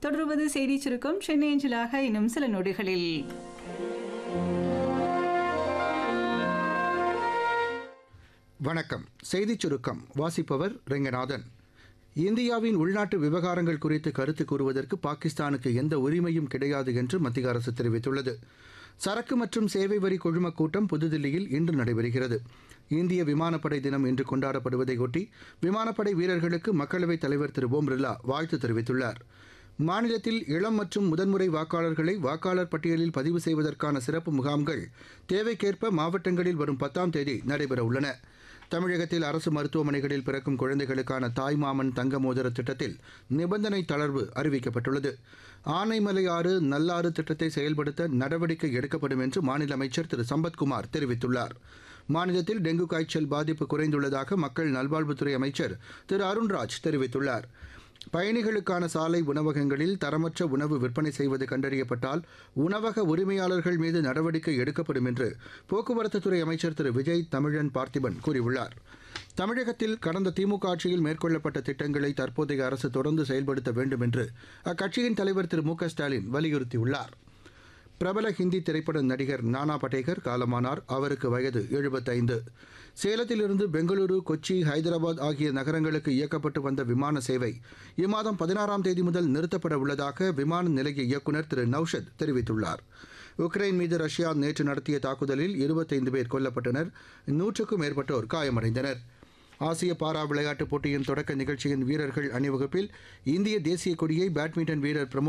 தொடர்வது செய்தி சுருக்கம் சென்னை அஞ்சலாக இன்னும் சில நொடிகளில் வணக்கம் செய்திச் சுருக்கம் வாசிப்பவர் ரெங்கநாதன் இந்தியாவின் உள்நாட்டு விவகாரங்கள் குறித்து கருத்து கூறுவதற்கு பாகிஸ்தானுக்கு எந்த உரிமையும் கிடையாது என்று மத்திய அரசு தெரிவித்துள்ளது சரக்கு மற்றும் சேவை வரி குழும கூட்டம் புதுதில்லியில் இன்று நடைபெறுகிறது இந்திய விமானப்படை தினம் இன்று கொண்டாடப்படுவதையொட்டி விமானப்படை வீரர்களுக்கு மக்களவைத் தலைவர் திரு ஓம் பிர்லா வாழ்த்து தெரிவித்துள்ளார் மாநிலத்தில் இளம் மற்றும் முதன்முறை வாக்காளர்களை வாக்காளர் பட்டியலில் பதிவு செய்வதற்கான சிறப்பு முகாம்கள் தேவைக்கேற்ப மாவட்டங்களில் வரும் பத்தாம் தேதி நடைபெற உள்ளன தமிழகத்தில் அரசு மருத்துவமனைகளில் பிறக்கும் குழந்தைகளுக்கான தாய்மாமன் தங்க மோதிர திட்டத்தில் நிபந்தனை தளர்வு அறிவிக்கப்பட்டுள்ளது ஆனைமலை ஆறு நல்லாறு திட்டத்தை செயல்படுத்த நடவடிக்கை எடுக்கப்படும் என்று மாநில அமைச்சர் திரு சம்பத்குமார் தெரிவித்துள்ளார் மாநிலத்தில் டெங்கு காய்ச்சல் பாதிப்பு குறைந்துள்ளதாக மக்கள் நல்வாழ்வுத்துறை அமைச்சர் திரு அருண்ராஜ் தெரிவித்துள்ளார் பயணிகளுக்கான சாலை உணவகங்களில் தரமற்ற உணவு விற்பனை செய்வது கண்டறியப்பட்டால் உணவக உரிமையாளர்கள் மீது நடவடிக்கை எடுக்கப்படும் என்று போக்குவரத்துத்துறை அமைச்சர் திரு விஜய் தமிழன் பார்த்திபன் கூறியுள்ளார் தமிழகத்தில் கடந்த திமுக ஆட்சியில் மேற்கொள்ளப்பட்ட திட்டங்களை தற்போதைய அரசு தொடர்ந்து செயல்படுத்த வேண்டும் என்று அக்கட்சியின் தலைவர் திரு மு க ஸ்டாலின் வலியுறுத்தியுள்ளார் பிரபல ஹிந்தி திரைப்பட நடிகர் நானா படேகர் காலமானார் அவருக்கு வயது எழுபத்தைந்து சேலத்திலிருந்து பெங்களூரு கொச்சி ஹைதராபாத் ஆகிய நகரங்களுக்கு இயக்கப்பட்டு வந்த விமான சேவை இம்மாதம் பதினாறாம் தேதி முதல் நிறுத்தப்பட உள்ளதாக விமான நிலைய இயக்குநர் திரு நௌஷத் தெரிவித்துள்ளார் உக்ரைன் மீது ரஷ்யா நேற்று நடத்திய தாக்குதலில் இருபத்தைந்து பேர் கொல்லப்பட்டனர் நூற்றுக்கும் மேற்பட்டோர் காயமடைந்தனர் ஆசிய பாரா விளையாட்டுப் போட்டியின் தொடக்க நிகழ்ச்சியின் வீரர்கள் அணிவகுப்பில் இந்திய தேசிய கொடியை பேட்மிண்டன் வீரர் பிரமோத்